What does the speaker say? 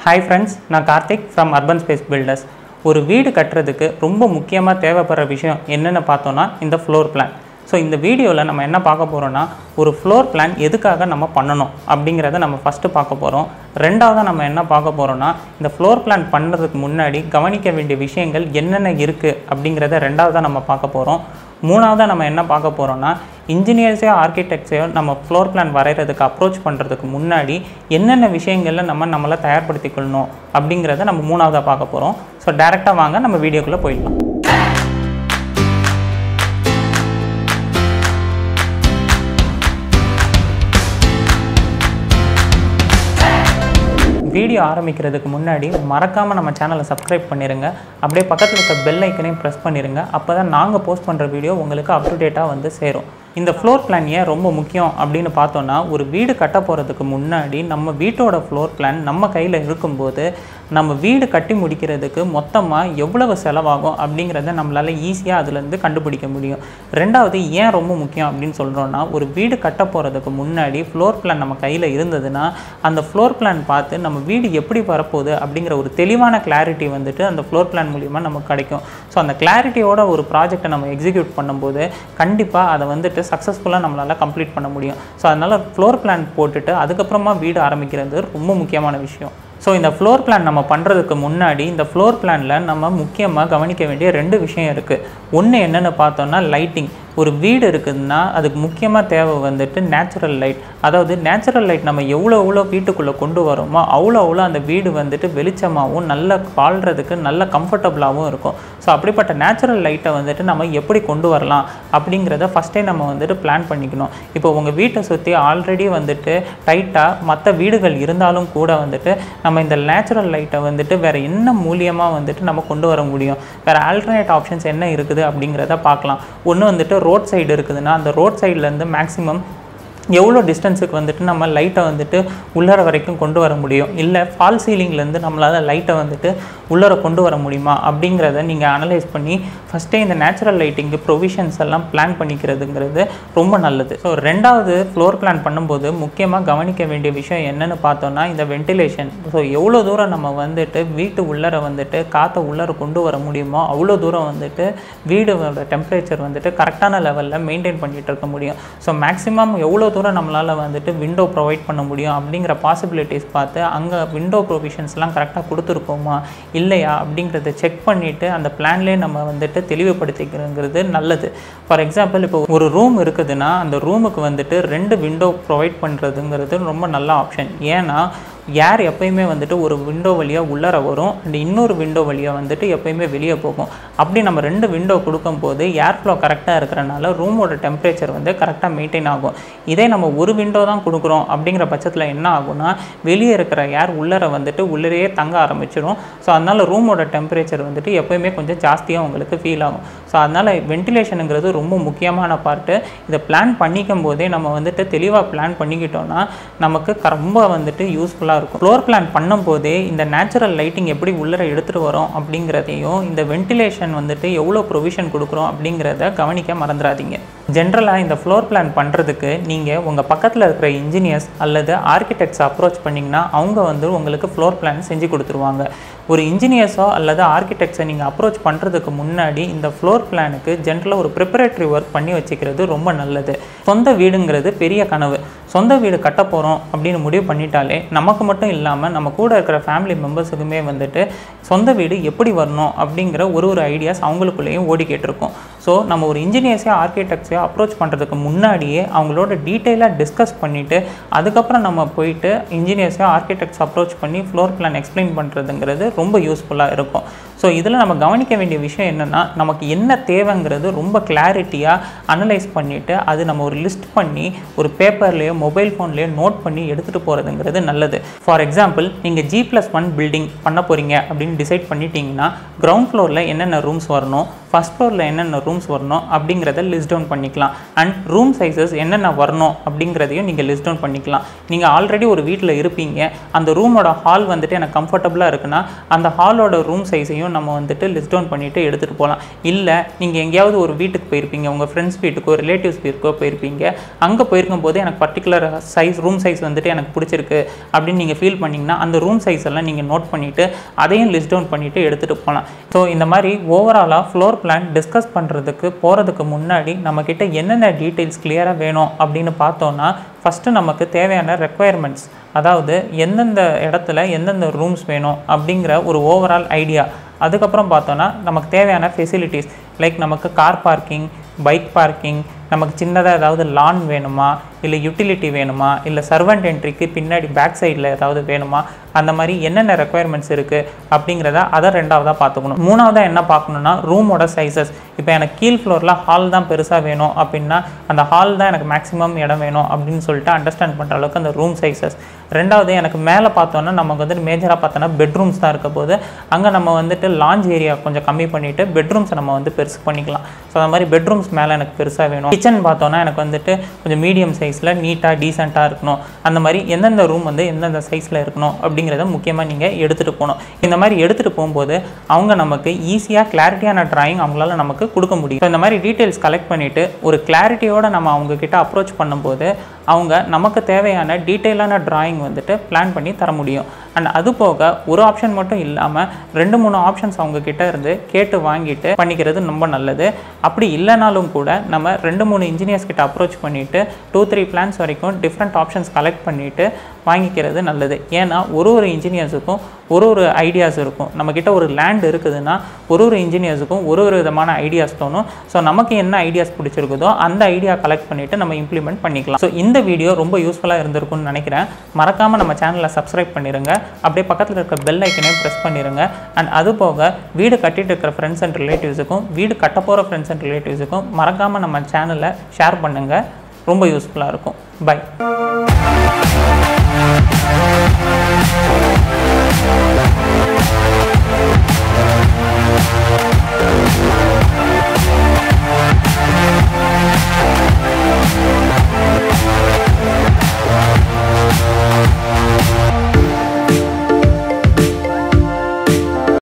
hi friends நான் Karthik from Urban Space Builders ஒரு வீடு கட்டுறதுக்கு ரொம்ப முக்கியமாக தேவைப்படுற விஷயம் என்னென்னு பார்த்தோன்னா இந்த ஃப்ளோர் பிளான் ஸோ இந்த வீடியோவில் நம்ம என்ன பார்க்க போகிறோன்னா ஒரு ஃப்ளோர் பிளான் எதுக்காக நம்ம பண்ணணும் அப்படிங்கிறத நம்ம ஃபஸ்ட்டு பார்க்க போகிறோம் ரெண்டாவதாக நம்ம என்ன பார்க்க போகிறோன்னா இந்த ஃப்ளோர் பிளான் பண்ணுறதுக்கு முன்னாடி கவனிக்க வேண்டிய விஷயங்கள் என்னென்ன இருக்குது அப்படிங்கிறத ரெண்டாவதாக நம்ம பார்க்க போகிறோம் மூணாவதாக நம்ம என்ன பார்க்க போகிறோன்னா இன்ஜினியர்ஸையோ ஆர்கிடெக்ட்ஸையோ நம்ம ஃப்ளோர் பிளான் வரைகிறதுக்கு அப்ரோச் பண்ணுறதுக்கு முன்னாடி என்னென்ன விஷயங்களில் நம்ம நம்மளை தயார்படுத்திக்கொள்ளணும் அப்படிங்கிறத நம்ம மூணாவதாக பார்க்க போகிறோம் ஸோ டேரெக்டாக வாங்க நம்ம வீடியோக்குள்ளே போயிடலாம் வீடியோ ஆரம்பிக்கிறதுக்கு முன்னாடி மறக்காமல் நம்ம சேனலை சப்ஸ்கிரைப் பண்ணிடுங்க அப்படியே பக்கத்தில் இருக்க பெல் ஐக்கனையும் ப்ரெஸ் பண்ணிடுங்க அப்போ தான் நாங்கள் போஸ்ட் பண்ணுற வீடியோ உங்களுக்கு அப் டு டேட்டாக வந்து சேரும் இந்த ஃப்ளோர் பிளான் ஏன் ரொம்ப முக்கியம் அப்படின்னு பார்த்தோன்னா ஒரு வீடு கட்ட போகிறதுக்கு முன்னாடி நம்ம வீட்டோட ஃப்ளோர் பிளான் நம்ம கையில் இருக்கும்போது நம்ம வீடு கட்டி முடிக்கிறதுக்கு மொத்தமாக எவ்வளவு செலவாகும் அப்படிங்கிறத நம்மளால் ஈஸியாக அதுலேருந்து கண்டுபிடிக்க முடியும் ரெண்டாவது ஏன் ரொம்ப முக்கியம் அப்படின்னு சொல்கிறோன்னா ஒரு வீடு கட்ட போகிறதுக்கு முன்னாடி ஃப்ளோர் பிளான் நம்ம கையில் இருந்ததுன்னா அந்த ஃப்ளோர் பிளான் பார்த்து நம்ம வீடு எப்படி வரப்போகுது அப்படிங்கிற ஒரு தெளிவான கிளாரிட்டி வந்துட்டு அந்த ஃப்ளோர் பிளான் மூலிமா நமக்கு கிடைக்கும் ஸோ அந்த கிளாரிட்டியோட ஒரு ப்ராஜெக்டை நம்ம எக்ஸிக்யூட் பண்ணும்போது கண்டிப்பாக அதை வந்துட்டு சக்ஸஸ்ஃபுல்லாக நம்மளால் கம்ப்ளீட் பண்ண முடியும் ஸோ அதனால் ஃப்ளோர் பிளான் போட்டுட்டு அதுக்கப்புறமா வீடு ஆரம்பிக்கிறது ரொம்ப முக்கியமான விஷயம் ஸோ இந்த ஃப்ளோர் பிளான் நம்ம பண்ணுறதுக்கு முன்னாடி இந்த ஃப்ளோர் பிளானில் நம்ம முக்கியமாக கவனிக்க வேண்டிய ரெண்டு விஷயம் இருக்குது ஒன்று என்னென்னு பார்த்தோன்னா லைட்டிங் ஒரு வீடு இருக்குதுன்னா அதுக்கு முக்கியமாக தேவை வந்துட்டு நேச்சுரல் லைட் அதாவது நேச்சுரல் லைட் நம்ம எவ்வளோ எவ்வளோ வீட்டுக்குள்ளே கொண்டு வரோமோ அவ்வளோ அவ்வளோ அந்த வீடு வந்துட்டு வெளிச்சமாகவும் நல்ல வாழ்கிறதுக்கு நல்ல கம்ஃபர்டபுளாகவும் இருக்கும் ஸோ அப்படிப்பட்ட நேச்சுரல் லைட்டை வந்துட்டு நம்ம எப்படி கொண்டு வரலாம் அப்படிங்கிறத ஃபஸ்ட்டே நம்ம வந்துட்டு பிளான் பண்ணிக்கணும் இப்போ உங்கள் வீட்டை சுற்றி ஆல்ரெடி வந்துட்டு டைட்டாக மற்ற வீடுகள் இருந்தாலும் கூட வந்துட்டு நம்ம இந்த நேச்சுரல் லைட்டை வந்துட்டு வேறு என்ன மூலியமாக வந்துட்டு நம்ம கொண்டு வர முடியும் வேறு ஆல்டர்னேட் ஆப்ஷன்ஸ் என்ன இருக்குது அப்படிங்கிறத பார்க்கலாம் ஒன்று வந்துட்டு ரோட் சைடு இருக்குதுன்னா அந்த ரோட் சைட்லேருந்து மேக்ஸிமம் எவ்வளோ டிஸ்டன்ஸுக்கு வந்துட்டு நம்ம லைட்டை வந்துட்டு உள்ளர வரைக்கும் கொண்டு வர முடியும் இல்லை ஃபால் சீலிங்லேருந்து நம்மளால் லைட்டை வந்துட்டு உள்ளர கொண்டு வர முடியுமா அப்படிங்கிறத நீங்கள் அனலைஸ் பண்ணி ஃபஸ்ட்டே இந்த நேச்சுரல் லைட்டிங்கு ப்ரொவிஷன்ஸ் எல்லாம் பிளான் பண்ணிக்கிறதுங்கிறது ரொம்ப நல்லது ஸோ ரெண்டாவது ஃப்ளோர் பிளான் பண்ணும்போது முக்கியமாக கவனிக்க வேண்டிய விஷயம் என்னென்னு பார்த்தோன்னா இந்த வென்டிலேஷன் ஸோ எவ்வளோ தூரம் நம்ம வந்துட்டு வீட்டு உள்ளர வந்துட்டு காற்றை உள்ளர கொண்டு வர முடியுமோ அவ்வளோ தூரம் வந்துட்டு வீடோட டெம்பரேச்சர் வந்துட்டு கரெக்டான லெவலில் மெயின்டைன் பண்ணிகிட்டு இருக்க முடியும் ஸோ மேக்ஸிமம் எவ்வளோ தூரம் நம்மளால் வந்துட்டு விண்டோ ப்ரொவைட் பண்ண முடியும் அப்படிங்கிற பாசிபிலிட்டிஸ் பார்த்து அங்கே விண்டோ ப்ரொவிஷன்ஸ்லாம் கரெக்டாக கொடுத்துருக்கோமா இல்லையா அப்படிங்கிறத செக் பண்ணிவிட்டு அந்த பிளான்லேயே நம்ம வந்துட்டு தெளிவுபடுத்திக்கிறங்கிறது நல்லது ஃபார் எக்ஸாம்பிள் இப்போ ஒரு ரூம் இருக்குதுன்னா அந்த ரூமுக்கு வந்துட்டு ரெண்டு விண்டோ ப்ரொவைட் பண்ணுறதுங்கிறது ரொம்ப நல்ல ஆப்ஷன் ஏன்னா ஏர் எப்பயுமே வந்துட்டு ஒரு விண்டோ வழியாக உள்ளர வரும் அண்ட் இன்னொரு விண்டோ வழியாக வந்துட்டு எப்பயுமே வெளியே போகும் அப்படி நம்ம ரெண்டு விண்டோ கொடுக்கும்போது ஏர் ஃப்ளோ கரெக்டாக இருக்கிறனால ரூமோட டெம்பரேச்சர் வந்து கரெக்டாக மெயின்டைன் ஆகும் இதே நம்ம ஒரு விண்டோ தான் கொடுக்குறோம் அப்படிங்கிற பட்சத்தில் என்ன ஆகும்னா வெளியே இருக்கிற ஏர் உள்ளர வந்துட்டு உள்ளரையே தங்க ஆரம்பிச்சிடும் ஸோ அதனால் ரூமோட டெம்பரேச்சர் வந்துட்டு எப்பயுமே கொஞ்சம் ஜாஸ்தியாக உங்களுக்கு ஃபீல் ஆகும் ஸோ அதனால் வென்டிலேஷனுங்கிறது ரொம்ப முக்கியமான பார்ட்டு இதை பிளான் பண்ணிக்கும் போதே நம்ம வந்துட்டு தெளிவாக பிளான் பண்ணிக்கிட்டோம்னா நமக்கு ரொம்ப வந்துட்டு யூஸ்ஃபுல்லாக யூஸ்ஃபுல்லாக இருக்கும் ஃப்ளோர் பிளான் பண்ணும்போதே இந்த நேச்சுரல் லைட்டிங் எப்படி உள்ளர எடுத்துகிட்டு வரோம் அப்படிங்கிறதையும் இந்த வென்டிலேஷன் வந்துட்டு எவ்வளோ ப்ரொவிஷன் கொடுக்குறோம் அப்படிங்கிறத கவனிக்க மறந்துடாதீங்க ஜென்ரலாக இந்த ஃப்ளோர் பிளான் பண்ணுறதுக்கு நீங்கள் உங்கள் பக்கத்தில் இருக்கிற இன்ஜினியர்ஸ் அல்லது ஆர்கிடெக்ட்ஸ் அப்ரோச் பண்ணிங்கன்னா அவங்க வந்து உங்களுக்கு ஃப்ளோர் பிளான் செஞ்சு கொடுத்துருவாங்க ஒரு இன்ஜினியர்ஸோ அல்லது ஆர்கிடெக்ட்ஸை நீங்கள் அப்ரோச் பண்ணுறதுக்கு முன்னாடி இந்த ஃப்ளோர் பிளானுக்கு ஜென்ரலாக ஒரு ப்ரிப்பரேட்டரி ஒர்க் பண்ணி வச்சுக்கிறது ரொம்ப நல்லது சொந்த வீடுங்கிறது பெரிய கனவு சொந்த வீடு கட்ட போகிறோம் அப்படின்னு முடிவு பண்ணிட்டாலே நமக்கு மட்டும் இல்லாமல் நம்ம கூட இருக்கிற ஃபேமிலி மெம்பர்ஸுக்குமே வந்துட்டு சொந்த வீடு எப்படி வரணும் அப்படிங்கிற ஒரு ஒரு ஐடியாஸ் அவங்களுக்குள்ளேயும் ஓடிக்கிட்டு இருக்கும் ஸோ நம்ம ஒரு இன்ஜினியர்ஸையோ ஆர்கிடெக்ட்ஸையோ அப்ரோச் பண்ணுறதுக்கு முன்னாடியே அவங்களோட டீட்டெயிலாக டிஸ்கஸ் பண்ணிவிட்டு அதுக்கப்புறம் நம்ம போயிட்டு இன்ஜினியர்ஸையோ ஆர்கிடெக்ட்ஸ் அப்ரோச் பண்ணி ஃப்ளோர் பிளான் எக்ஸ்பிளைன் பண்ணுறதுங்கிறது ரொம்ப யூஸ்ஃபுல்லாக இருக்கும் ஸோ இதில் நம்ம கவனிக்க வேண்டிய விஷயம் என்னென்னா நமக்கு என்ன தேவைங்கிறது ரொம்ப கிளாரிட்டியாக அனலைஸ் பண்ணிவிட்டு அது நம்ம ஒரு லிஸ்ட் பண்ணி ஒரு பேப்பர்லேயோ மொபைல் ஃபோன்லேயோ நோட் பண்ணி எடுத்துகிட்டு போகிறதுங்கிறது நல்லது ஃபார் எக்ஸாம்பிள் நீங்கள் ஜி ப்ளஸ் ஒன் பில்டிங் பண்ண போகிறீங்க அப்படின்னு டிசைட் பண்ணிட்டீங்கன்னா கிரவுண்ட் ஃப்ளோரில் என்னென்ன ரூம்ஸ் வரணும் ஃபஸ்ட் ஃப்ளோரில் என்னென்ன ரூம்ஸ் வரணும் அப்படிங்கிறத லிஸ்ட் டவுன் பண்ணிக்கலாம் அண்ட் ரூம் சைஸஸ் என்னென்ன வரணும் அப்படிங்கிறதையும் நீங்கள் லிஸ்ட் டவுன் பண்ணிக்கலாம் நீங்கள் ஆல்ரெடி ஒரு வீட்டில் இருப்பீங்க அந்த ரூமோட ஹால் வந்துட்டு எனக்கு கம்ஃபர்டபுளாக இருக்குன்னா அந்த ஹாலோட ரூம் சைஸையும் வரைக்கும் நம்ம வந்துட்டு லிஸ்ட் டவுன் பண்ணிவிட்டு எடுத்துகிட்டு போகலாம் இல்லை நீங்கள் எங்கேயாவது ஒரு வீட்டுக்கு போயிருப்பீங்க உங்கள் ஃப்ரெண்ட்ஸ் வீட்டுக்கோ ரிலேட்டிவ்ஸ் வீட்டுக்கோ போயிருப்பீங்க அங்கே போயிருக்கும் போது எனக்கு பர்டிகுலர் சைஸ் ரூம் சைஸ் வந்துட்டு எனக்கு பிடிச்சிருக்கு அப்படின்னு நீங்கள் ஃபீல் பண்ணிங்கன்னா அந்த ரூம் சைஸ் எல்லாம் நீங்கள் நோட் பண்ணிவிட்டு அதையும் லிஸ்ட் டவுன் பண்ணிவிட்டு எடுத்துகிட்டு போகலாம் ஸோ இந்த மாதிரி ஓவராலாக ஃப்ளோர் பிளான் டிஸ்கஸ் பண்ணுறதுக்கு போகிறதுக்கு முன்னாடி நம்மக்கிட்ட என்னென்ன டீட்டெயில்ஸ் கிளியராக வேணும் அப்படின்னு பார்த்தோன்னா ஃபஸ்ட்டு நமக்கு தேவையான ரெக்குயர்மெண்ட்ஸ் அதாவது எந்தெந்த இடத்துல எந்தெந்த ரூம்ஸ் வேணும் அப்படிங்கிற ஒரு ஓவரால் ஐடியா அதுக்கப்புறம் பார்த்தோன்னா நமக்கு தேவையான ஃபெசிலிட்டிஸ் லைக் நமக்கு கார் பார்க்கிங் பைக் பார்க்கிங் நமக்கு சின்னதாக ஏதாவது லான் வேணுமா இல்லை யூட்டிலிட்டி வேணுமா இல்லை சர்வெண்ட் என்ட்ரிக்கு பின்னாடி பேக் சைடில் ஏதாவது வேணுமா அந்த மாதிரி என்னென்ன ரெக்குயர்மெண்ட்ஸ் இருக்குது அப்படிங்கிறத அதை ரெண்டாவதாக பார்த்துக்கணும் மூணாவதாக என்ன பார்க்கணுன்னா ரூமோட சைஸஸ் இப்போ எனக்கு கீழ் ஃப்ளோரில் ஹால் தான் பெருசாக வேணும் அப்படின்னா அந்த ஹால் தான் எனக்கு மேக்ஸிமம் இடம் வேணும் அப்படின்னு சொல்லிட்டு அண்டர்ஸ்டாண்ட் பண்ணுற அளவுக்கு அந்த ரூம் சைஸஸ் ரெண்டாவது எனக்கு மேலே பார்த்தோன்னா நமக்கு வந்துட்டு மேஜராக பார்த்தோன்னா பெட்ரூம்ஸ் தான் இருக்க போது அங்கே நம்ம வந்துட்டு லாஞ்ச் ஏரியா கொஞ்சம் கம்மி பண்ணிவிட்டு பெட்ரூம்ஸை நம்ம வந்து பெருசு பண்ணிக்கலாம் ஸோ அந்த மாதிரி பெட்ரூம்ஸ் மேலே எனக்கு பெருசாக வேணும் கிச்சன் பார்த்தோன்னா எனக்கு வந்துட்டு கொஞ்சம் மீடியம் சைஸில் நீட்டாக டீசெண்டாக இருக்கணும் அந்த மாதிரி எந்தெந்த ரூம் வந்து எந்தெந்த சைஸில் இருக்கணும் அப்படிங்கிறத முக்கியமாக நீங்கள் எடுத்துகிட்டு போகணும் இந்த மாதிரி எடுத்துகிட்டு போகும்போது அவங்க நமக்கு ஈஸியாக கிளாரிட்டியான ட்ராயிங் அவங்களால நமக்கு கொடுக்க முடியும் ஸோ இந்த மாதிரி டீட்டெயில்ஸ் கலெக்ட் பண்ணிவிட்டு ஒரு கிளாரிட்டியோட நம்ம அவங்க கிட்ட அப்ரோச் பண்ணும்போது அவங்க நமக்கு தேவையான டீட்டெயிலான டிராயிங் வந்துட்டு பிளான் பண்ணி தர முடியும் அண்ட் அது போக ஒரு ஆப்ஷன் மட்டும் இல்லாமல் ரெண்டு மூணு ஆப்ஷன்ஸ் அவங்க கிட்ட இருந்து கேட்டு வாங்கிட்டு பண்ணிக்கிறது ரொம்ப நல்லது அப்படி இல்லைனாலும் கூட நம்ம ரெண்டு மூணு இன்ஜினியர்ஸ் கிட்ட அப்ரோச் பண்ணிவிட்டு டூ த்ரீ பிளான்ஸ் வரைக்கும் டிஃப்ரெண்ட் ஆப்ஷன்ஸ் கலெக்ட் பண்ணிவிட்டு வாங்கிக்கிறது நல்லது ஏன்னா ஒரு ஒரு இன்ஜினியர்ஸுக்கும் ஒரு ஒரு ஐடியாஸ் இருக்கும் நம்மக்கிட்ட ஒரு லேண்ட் இருக்குதுன்னா ஒரு ஒரு இன்ஜினியர்ஸுக்கும் ஒரு ஒரு விதமான ஐடியாஸ் தோணும் ஸோ நமக்கு என்ன ஐடியாஸ் பிடிச்சிருக்குதோ அந்த ஐடியா கலெக்ட் பண்ணிவிட்டு நம்ம இம்ப்ளிமெண்ட் பண்ணிக்கலாம் ஸோ இந்த வீடியோ ரொம்ப யூஸ்ஃபுல்லாக இருந்திருக்கும்னு நினைக்கிறேன் மறக்காமல் நம்ம சேனலை சப்ஸ்கிரைப் பண்ணிடுங்க அப்படியே பக்கத்தில் இருக்க பெல் ஐக்கனையும் ப்ரெஸ் பண்ணிடுங்க அண்ட் அது போக வீடு கட்டிட்டு இருக்கிற ஃப்ரெண்ட்ஸ் அண்ட் ரிலேட்டிவ்ஸுக்கும் வீடு கட்ட போகிற ஃப்ரெண்ட்ஸ் அண்ட் ரிலேட்டிவ்ஸுக்கும் மறக்காமல் நம்ம சேனலை ஷேர் பண்ணுங்கள் ரொம்ப யூஸ்ஃபுல்லாக இருக்கும் பை